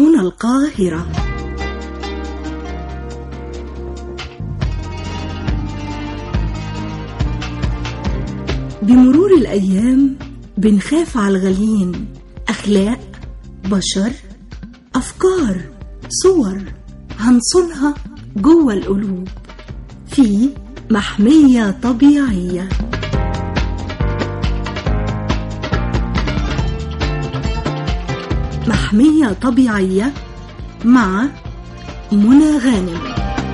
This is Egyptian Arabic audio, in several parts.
هنا القاهرة بمرور الأيام بنخاف على الغاليين أخلاق بشر أفكار صور هنصونها جوه القلوب في محمية طبيعية محمية طبيعية مع منى غانم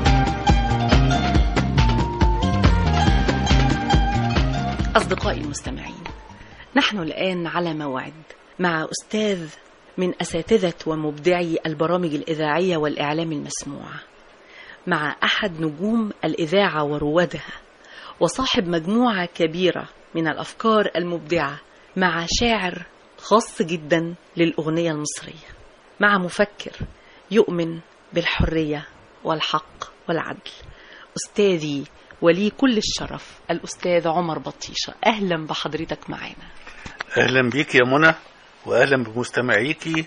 أصدقائي المستمعين نحن الآن على موعد مع أستاذ من أساتذة ومبدعي البرامج الإذاعية والإعلام المسموع مع أحد نجوم الإذاعة وروادها وصاحب مجموعة كبيرة من الأفكار المبدعة مع شاعر خاص جدا للأغنية المصرية مع مفكر يؤمن بالحرية والحق والعدل أستاذي ولي كل الشرف الأستاذ عمر بطيشة أهلا بحضرتك معنا اهلا بيك يا منى واهلا بمستمعيكي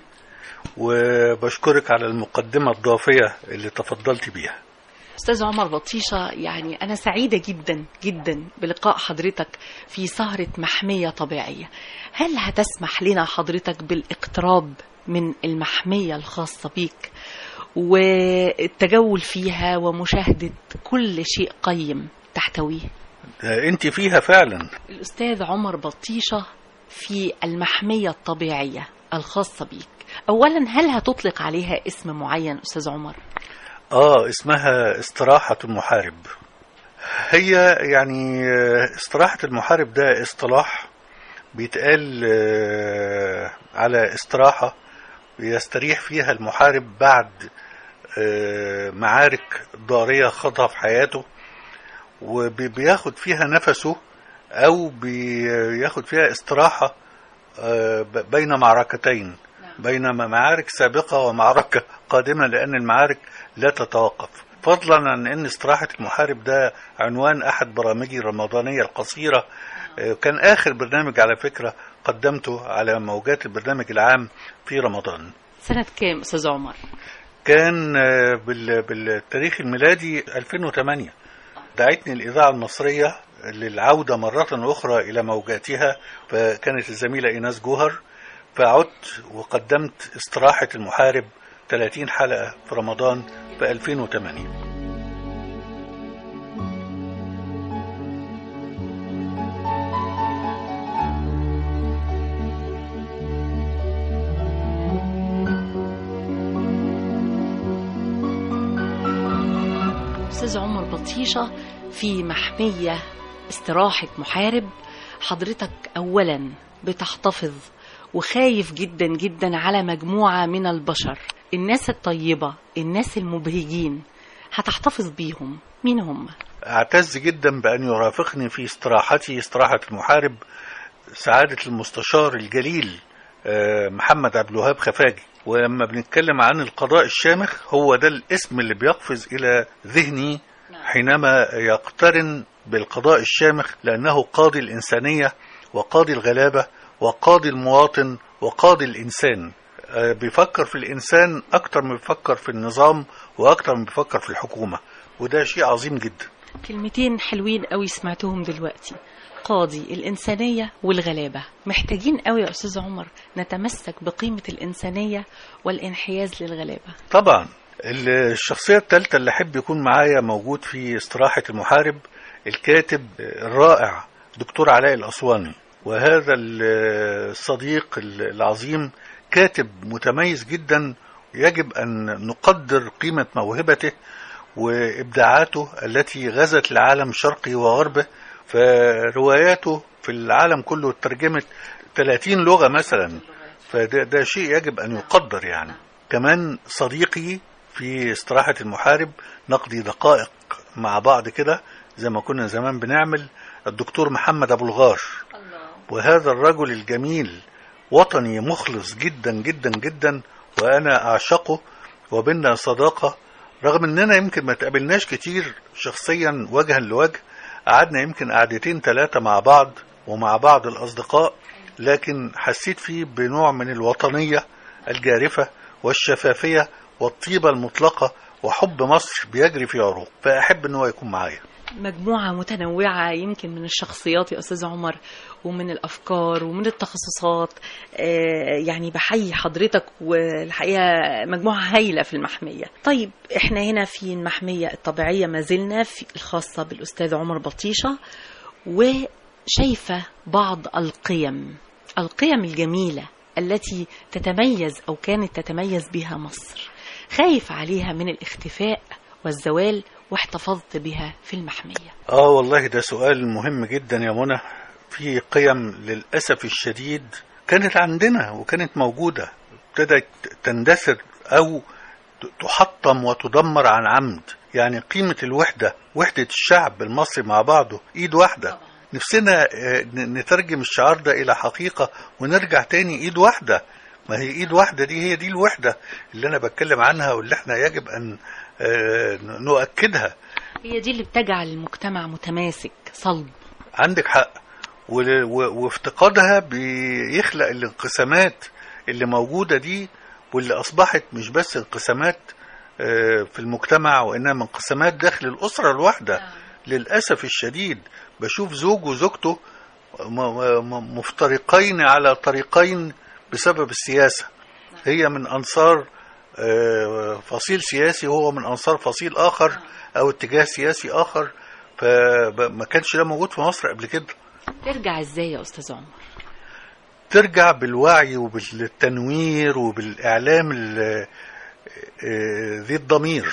وبشكرك على المقدمة الضافية اللي تفضلت بيها أستاذ عمر بطيشة يعني أنا سعيدة جدا جدا بلقاء حضرتك في سهرة محمية طبيعية هل هتسمح لنا حضرتك بالاقتراب من المحمية الخاصة بيك والتجول فيها ومشاهدة كل شيء قيم تحتويه آه، انت فيها فعلا الأستاذ عمر بطيشة في المحمية الطبيعية الخاصة بيك أولا هل هتطلق عليها اسم معين أستاذ عمر؟ اه اسمها استراحة المحارب هي يعني آه، استراحة المحارب ده اصطلاح بيتقال آه، على استراحة يستريح فيها المحارب بعد آه، معارك ضارية خاضها في حياته وبياخد فيها نفسه او بياخد فيها استراحة آه، ب- بين معركتين بين معارك سابقة ومعركة قادمة لأن المعارك لا تتوقف فضلا عن أن استراحة المحارب ده عنوان أحد برامجي الرمضانية القصيرة آه، كان آخر برنامج على فكرة قدمته على موجات البرنامج العام في رمضان سنة كام أستاذ عمر؟ كان آه، بال- بالتاريخ الميلادي 2008 دعتني الإذاعة المصرية للعودة مرة أخرى إلى موجاتها فكانت الزميلة إيناس جوهر فعدت وقدمت استراحة المحارب 30 حلقة في رمضان في 2008 أستاذ عمر بطيشة في محمية استراحة محارب حضرتك أولا بتحتفظ وخايف جدا جدا على مجموعة من البشر الناس الطيبة الناس المبهجين هتحتفظ بيهم مين هم؟ أعتز جدا بأن يرافقني في استراحتي استراحة المحارب سعادة المستشار الجليل آه، محمد عبد الوهاب خفاجي ولما بنتكلم عن القضاء الشامخ هو ده الاسم اللي بيقفز إلى ذهني حينما يقترن بالقضاء الشامخ لأنه قاضي الإنسانية وقاضي الغلابة وقاضي المواطن وقاضي الإنسان آه، بيفكر في الإنسان أكتر ما بيفكر في النظام وأكتر ما بيفكر في الحكومة وده شيء عظيم جدا كلمتين حلوين قوي سمعتهم دلوقتي قاضي الإنسانية والغلابة محتاجين قوي يا أستاذ عمر نتمسك بقيمة الإنسانية والانحياز للغلابة طبعا الشخصية الثالثة اللي أحب يكون معايا موجود في استراحة المحارب الكاتب الرائع دكتور علاء الأسواني وهذا الصديق العظيم كاتب متميز جدا يجب أن نقدر قيمة موهبته وإبداعاته التي غزت العالم شرقي وغربه فرواياته في العالم كله ترجمت 30 لغة مثلا فده ده شيء يجب أن يقدر يعني كمان صديقي في استراحة المحارب نقضي دقائق مع بعض كده زي ما كنا زمان بنعمل الدكتور محمد أبو الغار وهذا الرجل الجميل وطني مخلص جدا جدا جدا وأنا أعشقه وبيننا صداقة رغم اننا يمكن ما تقابلناش كتير شخصيا وجها لوجه قعدنا يمكن قعدتين ثلاثة مع بعض ومع بعض الأصدقاء لكن حسيت فيه بنوع من الوطنية الجارفة والشفافية والطيبة المطلقة وحب مصر بيجري في عروق فأحب أن هو يكون معايا مجموعة متنوعة يمكن من الشخصيات يا أستاذ عمر ومن الأفكار ومن التخصصات آه، يعني بحيي حضرتك والحقيقة مجموعة هايلة في المحمية طيب احنا هنا في المحمية الطبيعية ما زلنا في الخاصة بالأستاذ عمر بطيشة وشايفة بعض القيم القيم الجميلة التي تتميز أو كانت تتميز بها مصر خايف عليها من الاختفاء والزوال واحتفظت بها في المحمية آه والله ده سؤال مهم جدا يا منى في قيم للأسف الشديد كانت عندنا وكانت موجودة ابتدت تندثر أو تحطم وتدمر عن عمد يعني قيمة الوحدة وحدة الشعب المصري مع بعضه إيد واحدة نفسنا آه، ن- نترجم الشعار ده إلى حقيقة ونرجع تاني إيد واحدة ما هي إيد واحدة دي هي دي الوحدة اللي أنا بتكلم عنها واللي احنا يجب أن آه، نؤكدها هي دي اللي بتجعل المجتمع متماسك صلب عندك حق ول- و- وافتقادها بيخلق الانقسامات اللي موجودة دي واللي أصبحت مش بس انقسامات آه، في المجتمع وإنما انقسامات داخل الأسرة الواحدة للأسف الشديد بشوف زوج وزوجته م- م- مفترقين على طريقين بسبب السياسة هي من أنصار آه، فصيل سياسي وهو من أنصار فصيل آخر أو اتجاه سياسي آخر فما كانش ده موجود في مصر قبل كده ترجع ازاي يا أستاذ عمر ترجع بالوعي وبالتنوير وبالإعلام ال- آه، ذي الضمير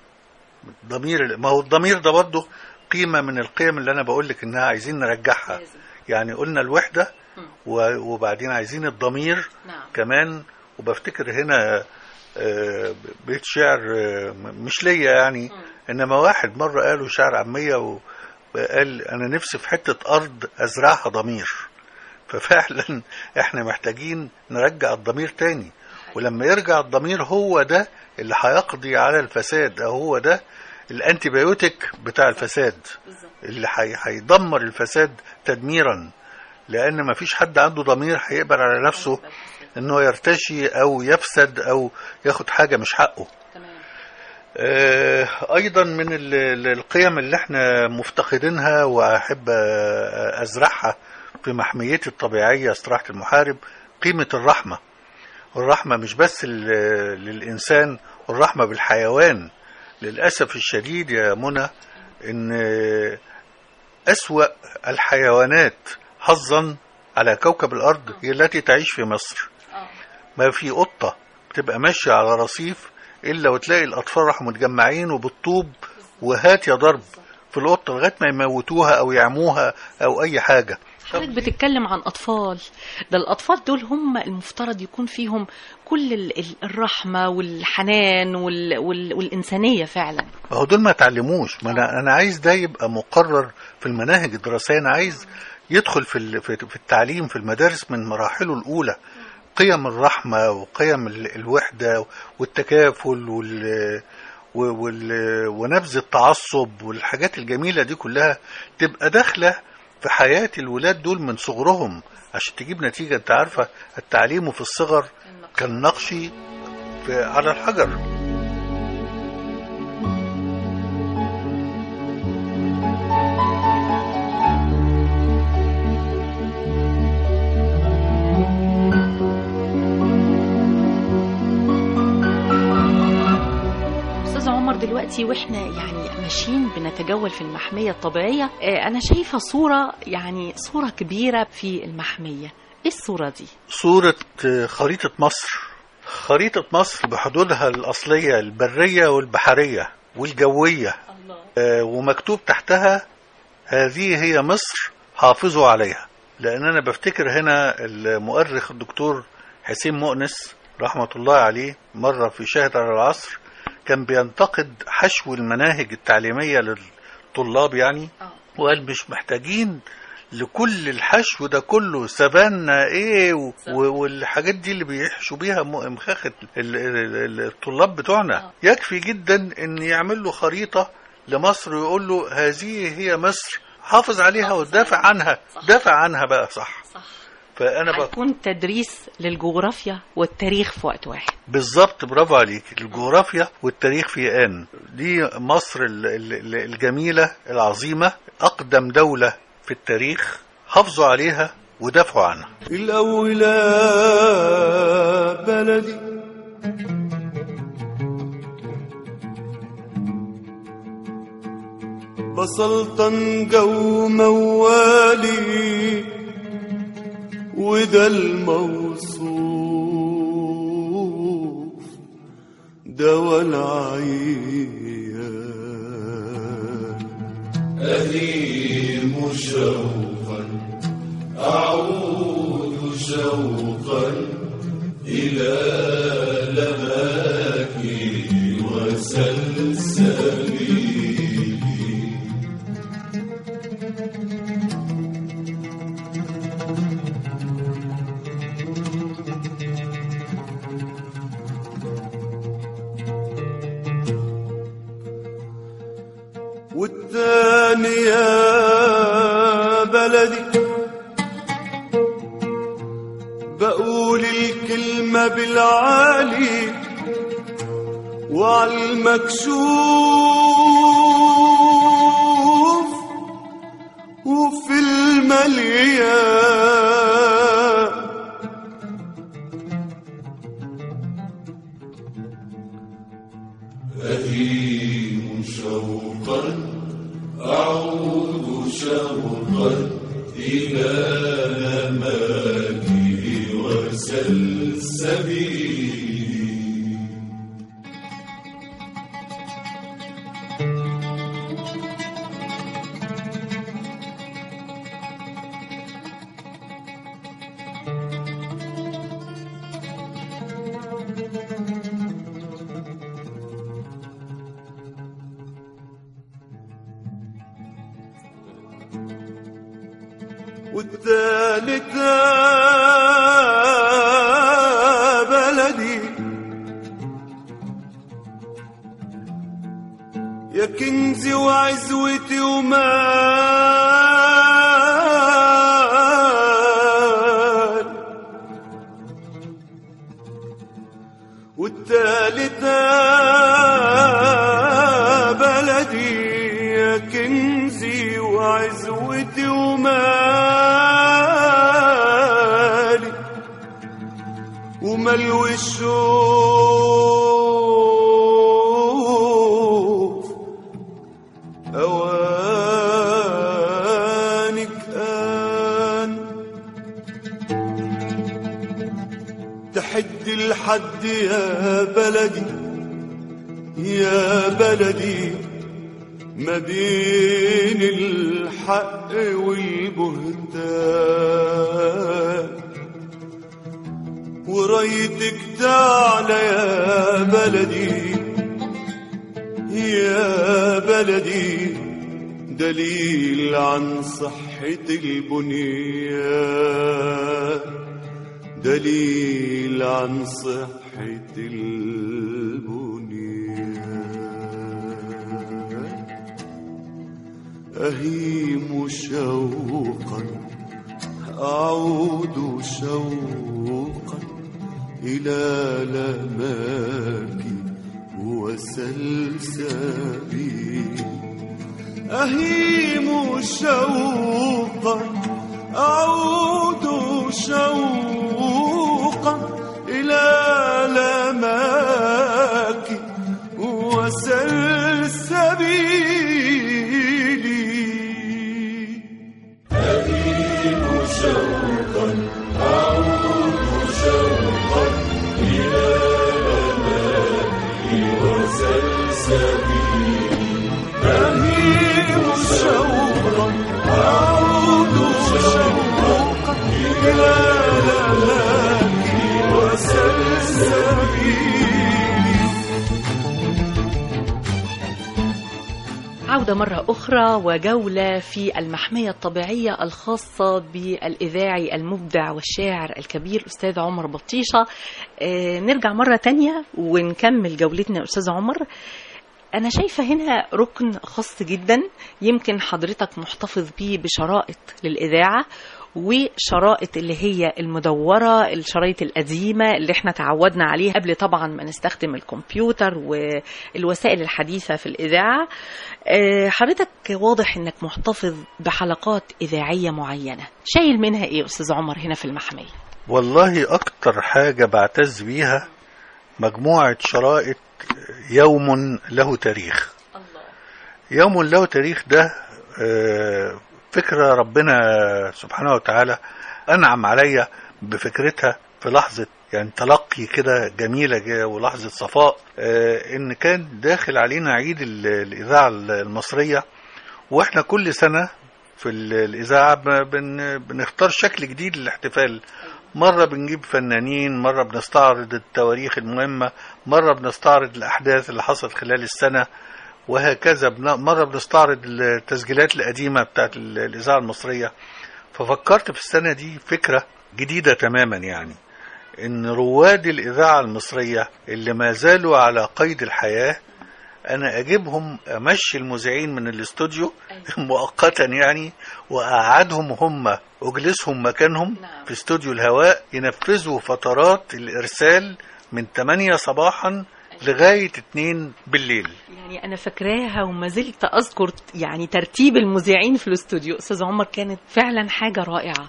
الضمير ما هو الضمير ده برضه قيمة من القيم اللي أنا بقول لك إنها عايزين نرجعها يعني قلنا الوحدة مم. و- وبعدين عايزين الضمير نعم كمان وبفتكر هنا آه، بيت شعر آه، م- مش ليا يعني انما واحد مره قاله شعر عاميه وقال انا نفسي في حته ارض ازرعها ضمير ففعلا احنا محتاجين نرجع الضمير تاني ولما يرجع الضمير هو ده اللي هيقضي على الفساد او هو ده الانتيبيوتيك بتاع الفساد اللي هي- هيدمر الفساد تدميرا لان ما فيش حد عنده ضمير هيقبل على نفسه انه يرتشي او يفسد او ياخد حاجه مش حقه تمام آه، ايضا من ال- ال- القيم اللي احنا مفتقدينها واحب آه، ازرعها في محميتي الطبيعيه استراحه المحارب قيمه الرحمه والرحمه مش بس لل- للانسان والرحمه بالحيوان للاسف الشديد يا منى ان آه، اسوا الحيوانات حظا على كوكب الارض هي التي تعيش في مصر ما في قطة بتبقى ماشية على رصيف إلا وتلاقي الأطفال راحوا متجمعين وبالطوب وهات يا ضرب في القطة لغاية ما يموتوها أو يعموها أو أي حاجة حضرتك بتتكلم عن أطفال ده الأطفال دول هم المفترض يكون فيهم كل ال- ال- الرحمة والحنان وال... وال... والإنسانية فعلا ما هو دول ما اتعلموش ما أنا, أنا عايز ده يبقى مقرر في المناهج الدراسية أنا عايز يدخل في ال- في في التعليم في المدارس من مراحله الأولى قيم الرحمة وقيم ال- الوحدة والتكافل وال وال ونبذ التعصب والحاجات الجميلة دي كلها تبقى داخلة في حياة الولاد دول من صغرهم عشان تجيب نتيجة انت عارفة التعليم في الصغر كالنقش في على الحجر أستاذ عمر دلوقتي وإحنا يعني ماشيين بنتجول في المحمية الطبيعية آه، أنا شايفة صورة يعني صورة كبيرة في المحمية إيه الصورة دي؟ صورة خريطة مصر خريطة مصر بحدودها الأصلية البرية والبحرية والجوية الله آه، ومكتوب تحتها هذه هي مصر حافظوا عليها لأن أنا بفتكر هنا المؤرخ الدكتور حسين مؤنس رحمة الله عليه مرة في شاهد على العصر كان بينتقد حشو المناهج التعليمية للطلاب يعني آه. وقال مش محتاجين لكل الحشو ده كله سافانا ايه و- و- والحاجات دي اللي بيحشوا بيها م- مخاخة ال- ال- ال- الطلاب بتوعنا آه. يكفي جدا ان يعمل له خريطة لمصر ويقول له هذه هي مصر حافظ عليها حافظ ودافع عليها. عنها صح. دافع عنها بقى صح صح فانا ب... هيكون تدريس للجغرافيا والتاريخ في وقت واحد بالظبط برافو عليك الجغرافيا والتاريخ في آن دي مصر ال- ال- الجميلة العظيمة أقدم دولة في التاريخ حافظوا عليها ودافعوا عنها الأولى بلدي بسلطن جو موالي وده الموصوف دوا العيان أهيم شوقا أعود شوقا إلى لماكي وسلسبيلي والثاني يا بلدي بقول الكلمة بالعالي وعلى المكشوف وفي المليان أهيم شوقا أعود شوقا إلى نماكي وسلسبيلي والثالثة بلدي يا كنزي وعزوتي ومال والثالثة بلدي يا كنزي وعزوتي ومالي وملو الشوف أوانك آن تحد الحد يا بلدي يا بلدي ما بين الحق والبهتان ورايتك تعلى يا بلدي يا بلدي دليل عن صحة البنيان دليل عن صحة البنيان أهيم شوقا أعود شوقا إلى لماكي وسلسبيلي أهيم شوقا أعود شوقا إلى لماك وسلسبيلي أهيم شوقا أعود شوقا إلى لماك وسلسبيلي أهيم شوقا أعود شوقا إلى لماك وسلسبيلي عودة مرة أخرى وجولة في المحمية الطبيعية الخاصة بالإذاعي المبدع والشاعر الكبير أستاذ عمر بطيشة آه، نرجع مرة تانية ونكمل جولتنا يا أستاذ عمر أنا شايفة هنا ركن خاص جدا يمكن حضرتك محتفظ بيه بشرائط للإذاعة وشرائط اللي هي المدورة الشرايط القديمة اللي احنا تعودنا عليها قبل طبعا ما نستخدم الكمبيوتر والوسائل الحديثة في الإذاعة آه، حضرتك واضح انك محتفظ بحلقات إذاعية معينة شايل منها ايه يا أستاذ عمر هنا في المحمية والله أكتر حاجة بعتز بيها مجموعة شرائط يوم له تاريخ الله يوم له تاريخ ده آه، فكرة ربنا سبحانه وتعالى أنعم عليا بفكرتها في لحظة يعني تلقي كده جميلة جا- ولحظة صفاء آه، إن كان داخل علينا عيد ال- الإذاعة المصرية وإحنا كل سنة في ال- الإذاعة ب- بن بنختار شكل جديد للاحتفال مرة بنجيب فنانين مرة بنستعرض التواريخ المهمة مرة بنستعرض الأحداث اللي حصلت خلال السنة وهكذا بن- مرة بنستعرض التسجيلات القديمة بتاعت ال- الإذاعة المصرية ففكرت في السنة دي فكرة جديدة تماما يعني إن رواد الإذاعة المصرية اللي ما زالوا على قيد الحياة أنا أجيبهم أمشي المذيعين من الاستوديو مؤقتا يعني وأقعدهم هم أجلسهم مكانهم نعم. في استوديو الهواء ينفذوا فترات الإرسال من 8 صباحا لغاية 2 بالليل يعني انا فاكراها وما زلت اذكر يعني ترتيب المذيعين في الاستوديو استاذ عمر كانت فعلا حاجه رائعه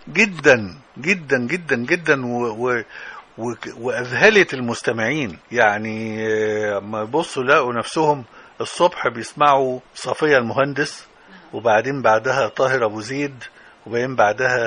جدا جدا جدا جدا و و و واذهلت المستمعين يعني آه، ما يبصوا لقوا نفسهم الصبح بيسمعوا صفية المهندس وبعدين بعدها طاهر ابو زيد وبعدين بعدها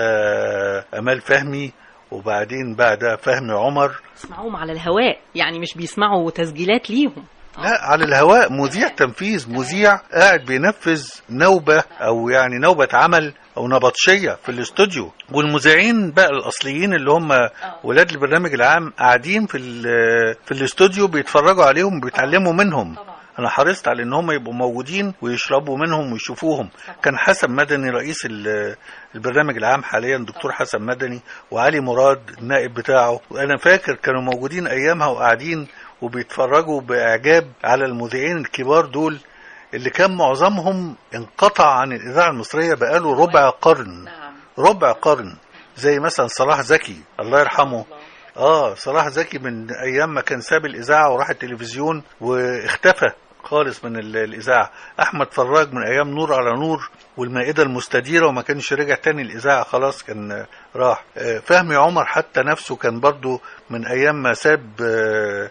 امال فهمي وبعدين بعدها فهمي عمر يسمعوهم على الهواء يعني مش بيسمعوا تسجيلات ليهم لا على الهواء مذيع تنفيذ مذيع قاعد بينفذ نوبة او يعني نوبة عمل او نبطشية في الاستوديو والمذيعين بقى الاصليين اللي هم ولاد البرنامج العام قاعدين في ال- في الاستوديو بيتفرجوا عليهم وبيتعلموا منهم انا حرصت على ان هم يبقوا موجودين ويشربوا منهم ويشوفوهم كان حسن مدني رئيس ال- البرنامج العام حاليا دكتور حسن مدني وعلي مراد النائب بتاعه وانا فاكر كانوا موجودين ايامها وقاعدين وبيتفرجوا باعجاب على المذيعين الكبار دول اللي كان معظمهم انقطع عن الاذاعه المصريه بقاله ربع قرن نعم ربع قرن زي مثلا صلاح زكي الله يرحمه اه صلاح زكي من ايام ما كان ساب الاذاعه وراح التلفزيون واختفى خالص من ال- الاذاعه احمد فراج من ايام نور على نور والمائده المستديره وما كانش رجع تاني الاذاعه خلاص كان آه، راح آه، فهمي عمر حتى نفسه كان برضو من ايام ما ساب آه،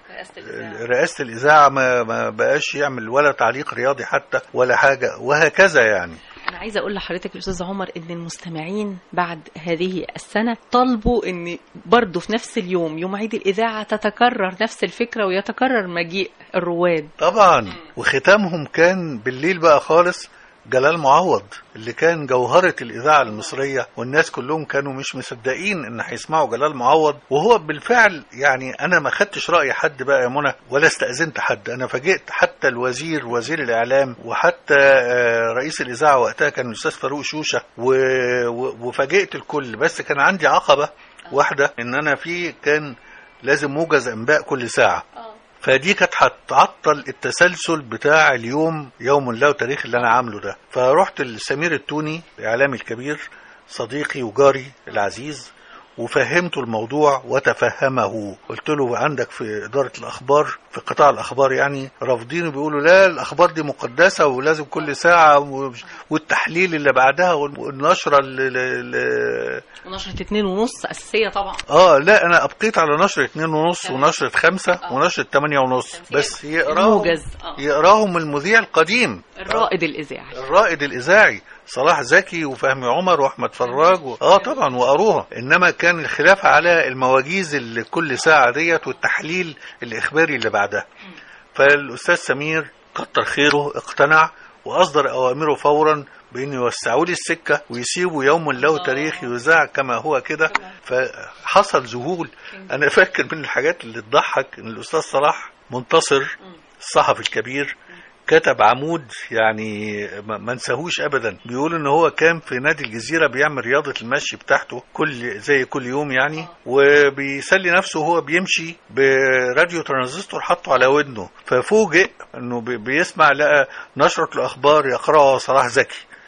رئاسه الاذاعه ما ما بقاش يعمل ولا تعليق رياضي حتى ولا حاجه وهكذا يعني انا عايزه اقول لحضرتك يا استاذ عمر ان المستمعين بعد هذه السنه طالبوا ان برضه في نفس اليوم يوم عيد الاذاعه تتكرر نفس الفكره ويتكرر مجيء الرواد طبعا وختامهم كان بالليل بقى خالص جلال معوض اللي كان جوهرة الإذاعة المصرية والناس كلهم كانوا مش مصدقين إن هيسمعوا جلال معوض وهو بالفعل يعني أنا ما خدتش رأي حد بقى يا منى ولا استأذنت حد أنا فاجئت حتى الوزير وزير الإعلام وحتى آه، رئيس الإذاعة وقتها كان الأستاذ فاروق شوشة و- و- وفاجئت الكل بس كان عندي عقبة واحدة إن أنا في كان لازم موجز أنباء كل ساعة فدي كانت هتعطل التسلسل بتاع اليوم يوم له تاريخ اللي انا عامله ده فرحت لسمير التوني الاعلامي الكبير صديقي وجاري العزيز وفهمته الموضوع وتفهمه قلت له عندك في إدارة الأخبار في قطاع الأخبار يعني رافضين بيقولوا لا الأخبار دي مقدسة ولازم كل ساعة و- والتحليل اللي بعدها والنشرة اللي اللي ونشره اتنين ونص اساسيه طبعا اه لا انا ابقيت على نشر اتنين ونص ونشرة خمسة آه. ونشرة تمانية ونص بس يقراهم موجز آه. يقراهم المذيع القديم الرائد الاذاعي الرائد الاذاعي صلاح زكي وفهمي عمر واحمد فراج و... اه طبعا وقروها انما كان الخلاف على المواجيز اللي كل ساعه ديت والتحليل الاخباري اللي بعدها فالاستاذ سمير كتر خيره اقتنع واصدر اوامره فورا بان يوسعوا لي السكه ويسيبوا يوم له تاريخ يذاع كما هو كده فحصل ذهول انا فاكر من الحاجات اللي تضحك ان الاستاذ صلاح منتصر الصحفي الكبير كتب عمود يعني ما ما انساهوش ابدا بيقول ان هو كان في نادي الجزيره بيعمل رياضه المشي بتاعته كل زي كل يوم يعني وبيسلي نفسه وهو بيمشي براديو ترانزستور حطه على ودنه ففوجئ انه بي- بيسمع لقى نشره الاخبار يقراها صلاح زكي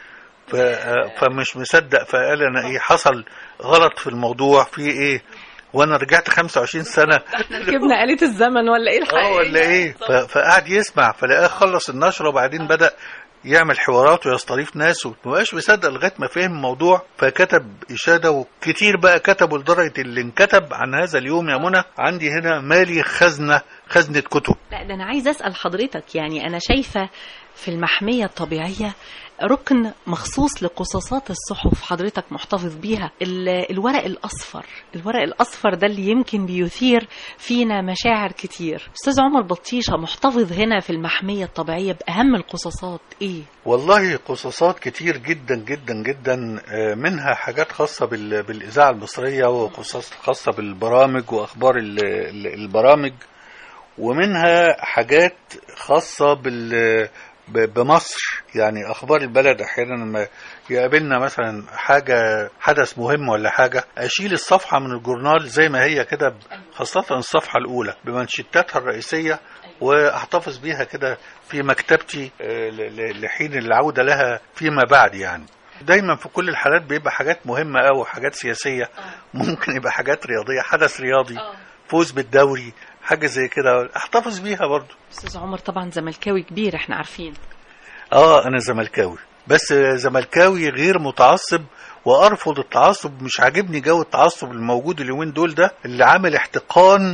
ف... فمش مصدق فقال انا ايه حصل غلط في الموضوع في ايه وانا رجعت 25 سنه ركبنا آلة الزمن ولا ايه الحقيقة اه ولا ايه ف... فقعد يسمع فلقاه خلص النشره وبعدين بدا يعمل حوارات ويستضيف ناس ومبقاش مصدق لغايه ما فهم الموضوع فكتب اشاده وكتير بقى كتبوا لدرجه اللي انكتب عن هذا اليوم يا منى عندي هنا مالي خزنه خزنه كتب لا ده انا عايز اسال حضرتك يعني انا شايفه في المحميه الطبيعيه ركن مخصوص لقصاصات الصحف حضرتك محتفظ بيها ال- الورق الاصفر الورق الاصفر ده اللي يمكن بيثير فينا مشاعر كتير استاذ عمر بطيشه محتفظ هنا في المحميه الطبيعيه باهم القصاصات ايه والله قصصات كتير جدا جدا جدا آه، منها حاجات خاصة بال- بالإذاعة المصرية وقصص خاصة بالبرامج وأخبار ال- ال- البرامج ومنها حاجات خاصة بال ب- بمصر يعني أخبار البلد أحيانا لما يقابلنا مثلا حاجة حدث مهم ولا حاجة أشيل الصفحة من الجورنال زي ما هي كده خاصة الصفحة الأولى بمنشطاتها الرئيسية واحتفظ بيها كده في مكتبتي آه، ل- ل- لحين العودة لها فيما بعد يعني دايما في كل الحالات بيبقى حاجات مهمة أو حاجات سياسية ممكن يبقى حاجات رياضية حدث رياضي فوز بالدوري حاجة زي كده احتفظ بيها برضو استاذ عمر طبعا زملكاوي كبير احنا عارفين اه انا زملكاوي بس زملكاوي غير متعصب وارفض التعصب مش عاجبني جو التعصب الموجود اليومين دول ده اللي عامل احتقان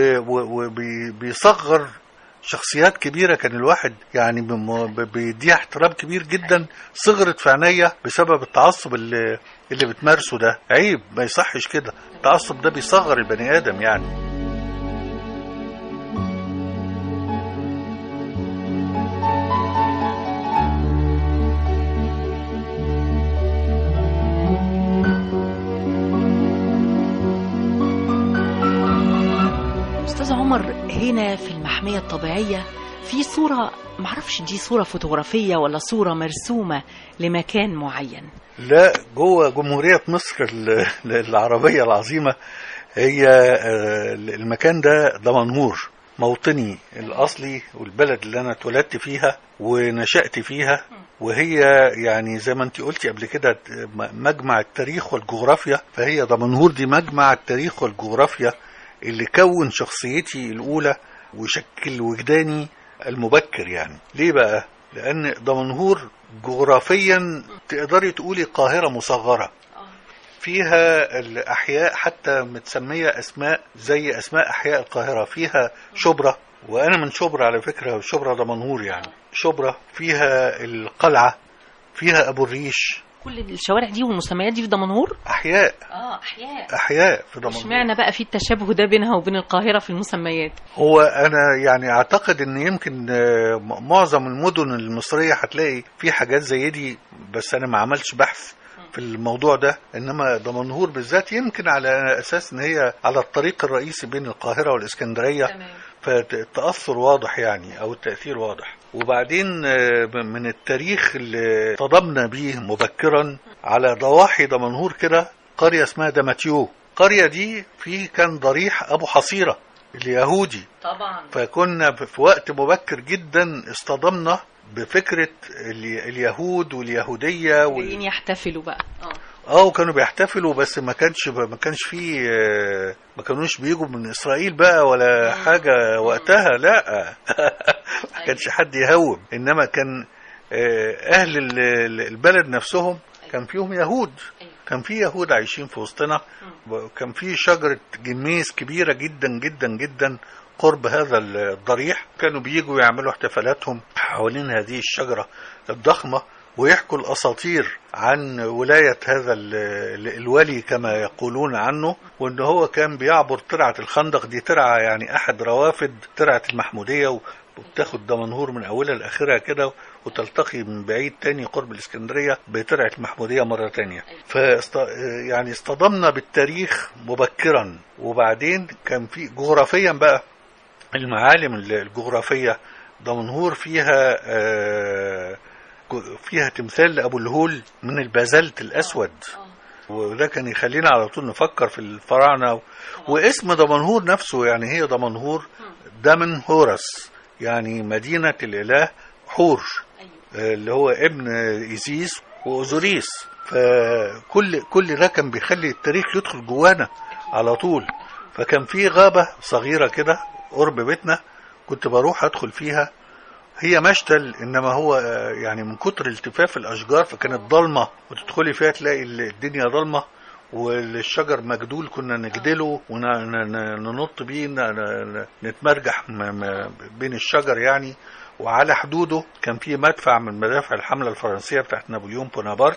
وبيصغر شخصيات كبيرة كان الواحد يعني بم- ب- بيديها احترام كبير جدا صغرت في عينيا بسبب التعصب اللي, اللي بتمارسه ده عيب ما يصحش كده التعصب ده بيصغر البني آدم يعني استاذ عمر هنا في المحميه الطبيعيه في صوره معرفش دي صوره فوتوغرافيه ولا صوره مرسومه لمكان معين لا جوه جمهورية مصر ال- العربية العظيمة هي آه، المكان ده دمنهور موطني الأصلي والبلد اللي أنا اتولدت فيها ونشأت فيها وهي يعني زي ما انت قلتي قبل كده م- مجمع التاريخ والجغرافيا فهي دمنهور دي مجمع التاريخ والجغرافيا اللي كون شخصيتي الأولى وشكل وجداني المبكر يعني ليه بقى؟ لأن دمنهور جغرافيا تقدري تقولي قاهرة مصغرة فيها الأحياء حتى متسمية أسماء زي أسماء أحياء القاهرة فيها شبرا وأنا من شبرا على فكرة شبرا دمنهور يعني شبرا فيها القلعة فيها أبو الريش كل الشوارع دي والمسميات دي في دمنهور أحياء اه احياء أحياء في دمنهور اشمعنى بقى في التشابه ده بينها وبين القاهره في المسميات هو انا يعني اعتقد ان يمكن آه، م- معظم المدن المصريه هتلاقي في حاجات زي دي بس انا ما عملتش بحث في الموضوع ده انما دمنهور بالذات يمكن على اساس ان هي على الطريق الرئيسي بين القاهره والاسكندريه فالتاثر واضح يعني او التاثير واضح وبعدين آه، من التاريخ اللي اصطدمنا به مبكرا على ضواحي دمنهور كده قريه اسمها دمتيو القريه دي فيه كان ضريح ابو حصيره اليهودي طبعا فكنا في وقت مبكر جدا اصطدمنا بفكرة ال- اليهود واليهودية وال... جايين يحتفلوا بقى اه اه وكانوا بيحتفلوا بس ما كانش ما كانش فيه آه، ما كانوش بيجوا من اسرائيل بقى ولا حاجة وقتها لا ما كانش حد يهوم انما كان آه، اهل ال- ال- البلد نفسهم كان فيهم يهود كان في يهود عايشين في وسطنا وكان في شجرة جميز كبيرة جدا جدا جدا قرب هذا الضريح كانوا بيجوا يعملوا احتفالاتهم حوالين هذه الشجرة الضخمة ويحكوا الأساطير عن ولاية هذا ال- ال- الولي كما يقولون عنه وأن هو كان بيعبر ترعة الخندق دي ترعة يعني أحد روافد ترعة المحمودية و- وبتاخد دمنهور من أولها لآخرها كده وتلتقي من بعيد تاني قرب الإسكندرية بترعة المحمودية مرة تانية فاست... يعني اصطدمنا بالتاريخ مبكرا وبعدين كان في جغرافيا بقى المعالم الجغرافية دمنهور فيها آه، فيها تمثال لأبو الهول من البازلت الأسود وده كان يخلينا على طول نفكر في الفراعنة واسم دمنهور نفسه يعني هي دمنهور دمن هورس يعني مدينة الإله حور آه، اللي هو ابن إيزيس واوزوريس فكل كل ده كان بيخلي التاريخ يدخل جوانا على طول فكان في غابه صغيره كده قرب بيتنا كنت بروح ادخل فيها هي مشتل انما هو آه، يعني من كتر التفاف الاشجار فكانت ضلمه وتدخلي فيها تلاقي الدنيا ضلمه والشجر مجدول كنا نجدله وننط بيه ن- ن- نتمرجح م- م- بين الشجر يعني وعلى حدوده كان في مدفع من مدافع الحملة الفرنسية بتاعت نابليون بونابرت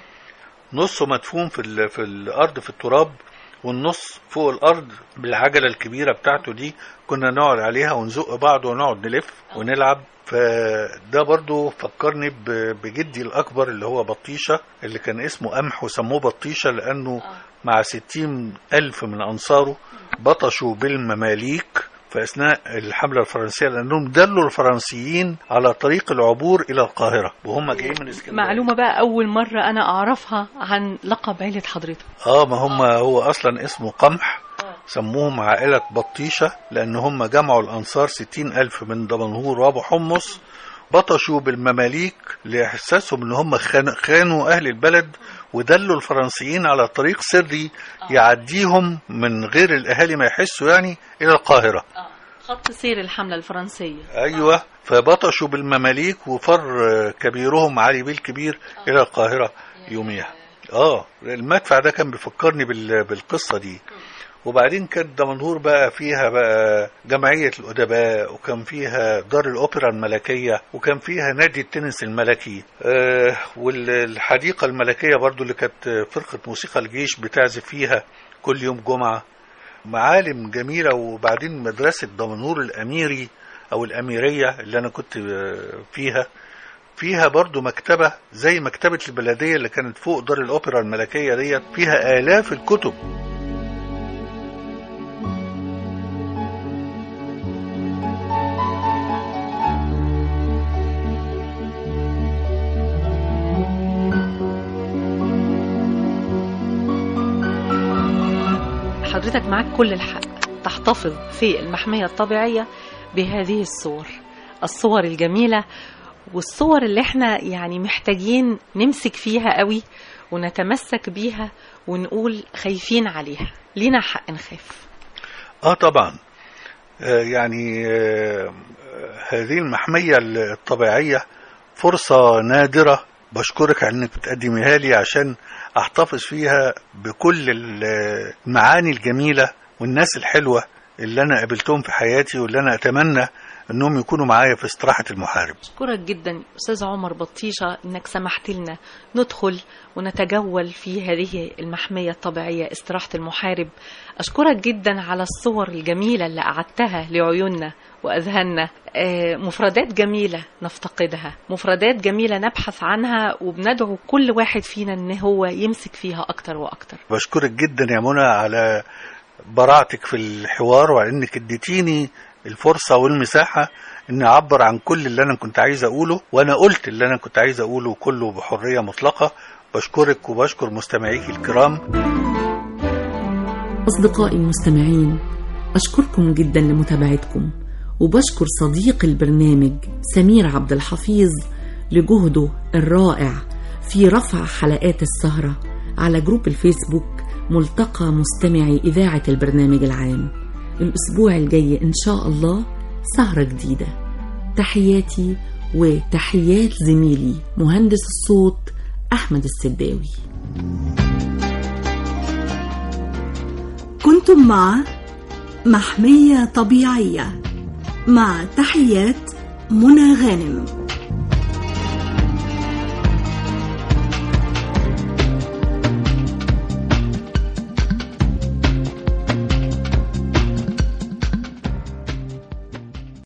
نصه مدفون في ال- في الارض في التراب والنص فوق الارض بالعجله الكبيره بتاعته دي كنا نقعد عليها ونزق بعض ونقعد نلف ونلعب فده برضو فكرني ب- بجدي الاكبر اللي هو بطيشه اللي كان اسمه قمح وسموه بطيشه لانه مع ستين الف من انصاره بطشوا بالمماليك في اثناء الحمله الفرنسيه لانهم دلوا الفرنسيين على طريق العبور الى القاهره وهم جايين من اسكندريه معلومة بقى أول مرة أنا أعرفها عن لقب عيلة حضرتك اه ما هم هو اصلا اسمه قمح سموهم عائلة بطيشة لأن هم جمعوا الأنصار ستين ألف من دمنهور وأبو حمص بطشوا بالمماليك لإحساسهم إن هم خان- خانوا أهل البلد ودلوا الفرنسيين على طريق سري يعديهم من غير الأهالي ما يحسوا يعني إلى القاهرة خط سير الحملة الفرنسية أيوة فبطشوا بالمماليك وفر آه، كبيرهم علي بيه الكبير إلى القاهرة يوميها اه المدفع ده كان بيفكرني بال- بالقصة دي وبعدين كانت دمنهور بقى فيها بقى جمعية الأدباء وكان فيها دار الأوبرا الملكية وكان فيها نادي التنس الملكي آه والحديقة الملكية برضو اللي كانت فرقة موسيقى الجيش بتعزف فيها كل يوم جمعة معالم جميلة وبعدين مدرسة دمنهور الأميري أو الأميرية اللي أنا كنت آه، فيها فيها برضو مكتبة زي مكتبة البلدية اللي كانت فوق دار الأوبرا الملكية ديت فيها آلاف الكتب حضرتك معاك كل الحق تحتفظ في المحمية الطبيعية بهذه الصور الصور الجميلة والصور اللي احنا يعني محتاجين نمسك فيها قوي ونتمسك بيها ونقول خايفين عليها لينا حق نخاف اه طبعا آه يعني آه هذه المحمية الطبيعية فرصة نادرة بشكرك على انك بتقدميها لي عشان احتفظ فيها بكل ال- المعاني الجميلة والناس الحلوة اللي انا قابلتهم في حياتي واللي انا اتمنى انهم يكونوا معايا في استراحة المحارب أشكرك جدا أستاذ عمر بطيشة إنك سمحت لنا ندخل ونتجول في هذه المحمية الطبيعية استراحة المحارب أشكرك جدا على الصور الجميلة اللي أعدتها لعيوننا وأذهاننا آه، مفردات جميلة نفتقدها مفردات جميلة نبحث عنها وبندعو كل واحد فينا إن هو يمسك فيها أكتر وأكتر بشكرك جدا يا منى على براعتك في الحوار وعلى انك اديتيني الفرصة والمساحة ان اعبر عن كل اللي انا كنت عايز اقوله وانا قلت اللي انا كنت عايز اقوله كله بحرية مطلقة بشكرك وبشكر مستمعيك الكرام أصدقائي المستمعين أشكركم جدا لمتابعتكم وبشكر صديق البرنامج سمير عبد الحفيظ لجهده الرائع في رفع حلقات السهرة على جروب الفيسبوك ملتقى مستمعي إذاعة البرنامج العام الأسبوع الجاي إن شاء الله سهرة جديدة تحياتي وتحيات زميلي مهندس الصوت أحمد السداوي كنتم مع محمية طبيعية مع تحيات منى غانم